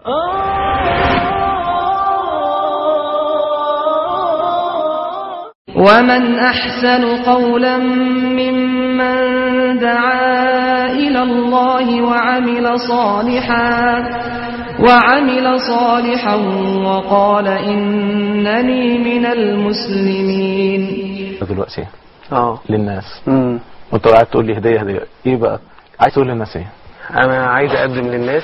ومن أحسن قولا ممن دعا إلى الله وعمل صالحا وعمل صالحا وقال إنني من المسلمين دلوقتي اه للناس امم وانت قاعد تقول لي هديه هديه ايه بقى عايز تقول للناس ايه انا عايز اقدم للناس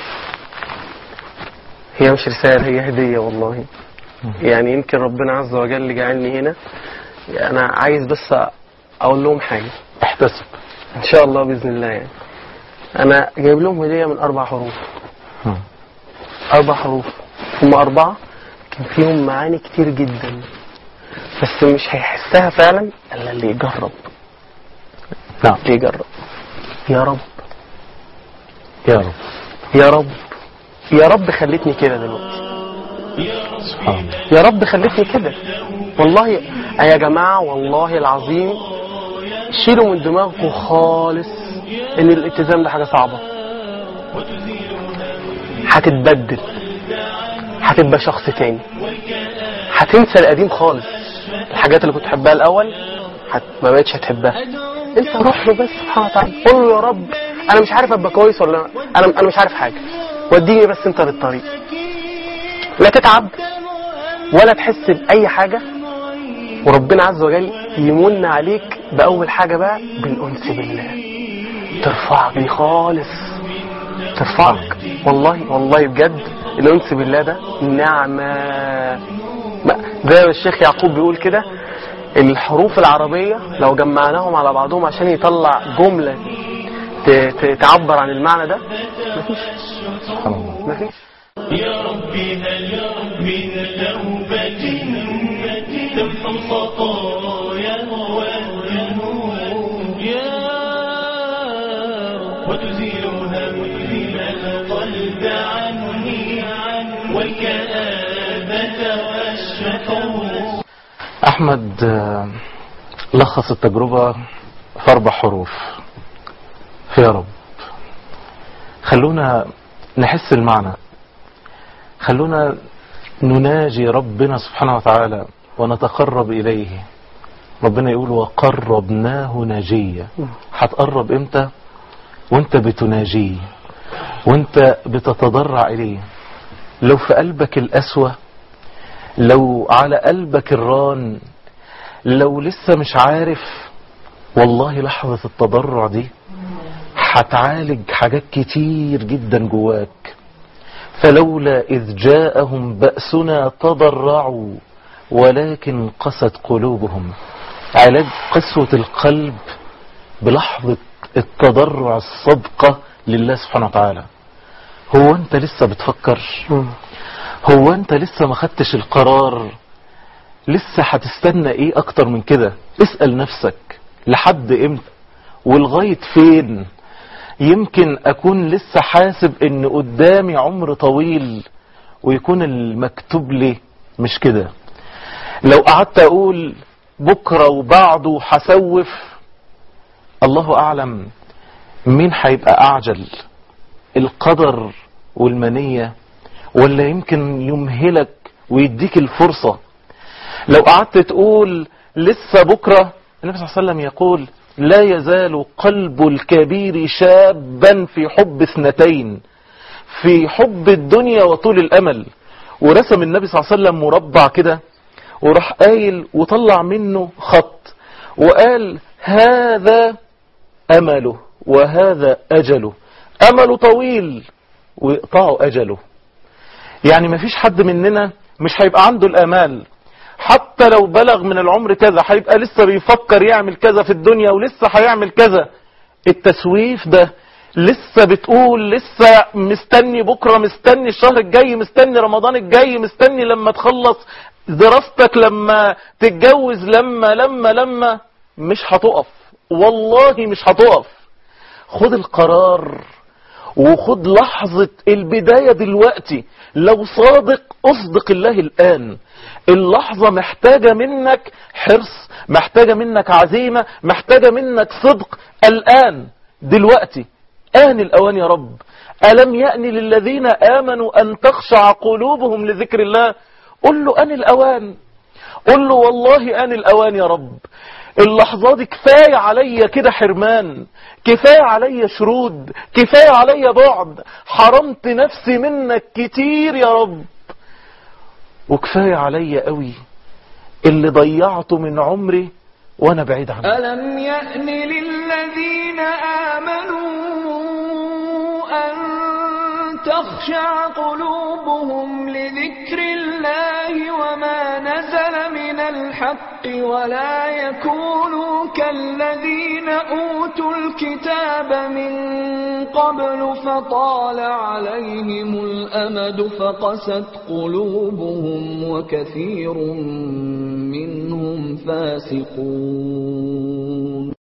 هي مش رسالة هي هدية والله يعني يمكن ربنا عز وجل جعلني هنا انا عايز بس اقول لهم حاجة احتسب ان شاء الله باذن الله يعني انا جايب لهم هدية من اربع حروف مم. اربع حروف هم اربعة كان فيهم معاني كتير جدا بس مش هيحسها فعلا الا اللي يجرب نعم اللي يجرب يا رب يا رب يا رب يا رب خلتني كده دلوقتي سبحان الله يا رب خلتني كده والله يا جماعة والله العظيم شيلوا من دماغكم خالص ان الالتزام ده حاجة صعبة هتتبدل هتبقى شخص تاني هتنسى القديم خالص الحاجات اللي كنت تحبها الاول هت... ما بقتش هتحبها انت روح له بس سبحانه وتعالى قول له يا رب انا مش عارف ابقى كويس ولا انا انا مش عارف حاجه وديني بس انت للطريق لا تتعب ولا تحس باي حاجه وربنا عز وجل يمن عليك باول حاجه بقى بالانس بالله ترفعك دي خالص ترفعك والله والله بجد الانس بالله ده نعمه ما- زي ما الشيخ يعقوب بيقول كده الحروف العربية لو جمعناهم على بعضهم عشان يطلع جملة ت- ت- تعبر عن المعنى ده مفيش سبحان الله مفيش يا ربي هل من توبة تمحو الخطايا والذنوب يا رب وتزيل هم القلب عني والكآبة والشكوى احمد آه، لخص التجربة في اربع حروف في يا رب خلونا نحس المعنى خلونا نناجي ربنا سبحانه وتعالى ونتقرب اليه ربنا يقول وقربناه ناجيا هتقرب امتى وانت بتناجيه وانت بتتضرع اليه لو في قلبك القسوه لو على قلبك الران لو لسه مش عارف والله لحظة التضرع دي هتعالج حاجات كتير جدا جواك فلولا إذ جاءهم بأسنا تضرعوا ولكن قست قلوبهم علاج قسوة القلب بلحظة التضرع الصدقة لله سبحانه وتعالى هو انت لسه بتفكر هو انت لسه ما خدتش القرار لسه هتستنى ايه اكتر من كده اسأل نفسك لحد امتى ولغاية فين يمكن اكون لسه حاسب ان قدامي عمر طويل ويكون المكتوب لي مش كده لو قعدت اقول بكرة وبعده هسوف الله اعلم مين هيبقى اعجل القدر والمنية ولا يمكن يمهلك ويديك الفرصة لو قعدت تقول لسه بكرة النبي صلى الله عليه وسلم يقول لا يزال قلب الكبير شابا في حب اثنتين في حب الدنيا وطول الأمل ورسم النبي صلى الله عليه وسلم مربع كده وراح قايل وطلع منه خط وقال هذا أمله وهذا أجله أمله طويل ويقطعه أجله يعني مفيش حد مننا مش هيبقى عنده الامال حتى لو بلغ من العمر كذا هيبقى لسه بيفكر يعمل كذا في الدنيا ولسه هيعمل كذا التسويف ده لسه بتقول لسه مستني بكرة مستني الشهر الجاي مستني رمضان الجاي مستني لما تخلص دراستك لما تتجوز لما لما لما مش هتقف والله مش هتقف خد القرار وخد لحظة البداية دلوقتي لو صادق اصدق الله الآن اللحظة محتاجة منك حرص محتاجة منك عزيمة محتاجة منك صدق الآن دلوقتي آن الأوان يا رب ألم يأن للذين آمنوا أن تخشع قلوبهم لذكر الله قل له أن الأوان قل له والله أن الأوان يا رب اللحظة دي كفاية عليا كده حرمان كفاية عليا شرود كفاية عليا بعد حرمت نفسي منك كتير يا رب وكفاية عليا قوي اللي ضيعته من عمري وانا بعيد عنه ألم يأن للذين آمنوا أن تخشع قلوبهم لذكر الله وما نزل من الحق ولا يكونوا كالذين أوتوا الكتاب من قبل فطال عليهم الأمد فقست قلوبهم وكثير منهم فاسقون